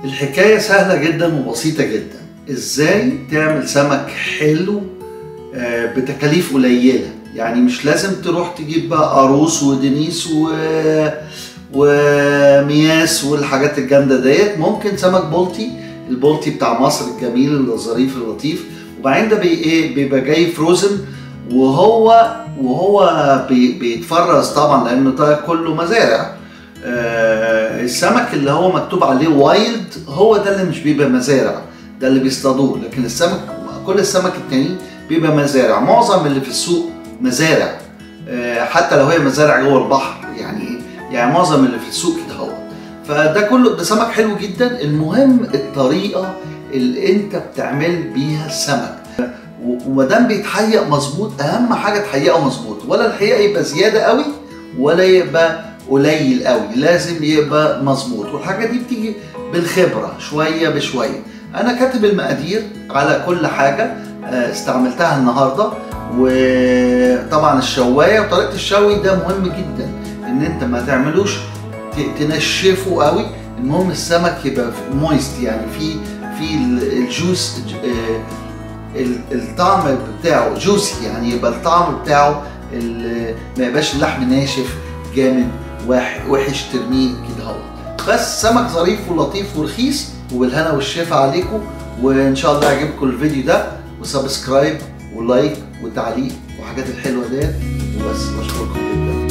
الحكاية سهلة جدا وبسيطة جدا ازاي تعمل سمك حلو آه، بتكاليف قليلة يعني مش لازم تروح تجيب بقى قاروص ودنيس و... ومياس والحاجات الجامدة ديت ممكن سمك بولتي البولتي بتاع مصر الجميل الظريف اللطيف وبعدين ده بي ايه بيبقى جاي فروزن وهو وهو بي بيتفرز طبعا لان ده كله مزارع آه السمك اللي هو مكتوب عليه وايلد هو ده اللي مش بيبقى مزارع ده اللي بيصطادوه لكن السمك كل السمك التاني بيبقى مزارع معظم اللي في السوق مزارع آه حتى لو هي مزارع جوه البحر يعني يعني معظم اللي في السوق كده هو فده كله ده سمك حلو جدا المهم الطريقه اللي انت بتعمل بيها السمك وما دام بيتحقق مظبوط اهم حاجه تحققه مظبوط ولا الحقيقه يبقى زياده قوي ولا يبقى قليل قوي لازم يبقى مظبوط والحاجه دي بتيجي بالخبره شويه بشويه انا كاتب المقادير على كل حاجه استعملتها النهارده وطبعا الشوايه وطريقه الشوي ده مهم جدا ان انت ما تعملوش تنشفه قوي المهم السمك يبقى مويست يعني في في الجوس الطعم بتاعه جوسي يعني يبقى الطعم بتاعه ما يبقاش اللحم ناشف جامد وحش ترميه كده اهو بس سمك ظريف ولطيف ورخيص وبالهنا والشفا عليكم وان شاء الله يعجبكم الفيديو ده وسبسكرايب ولايك وتعليق وحاجات الحلوه ديت وبس بشكركم جدا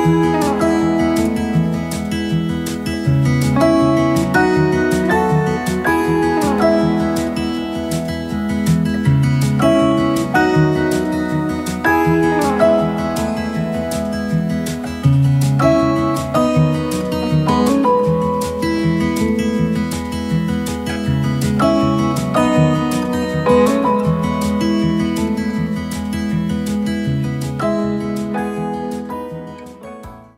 السلامه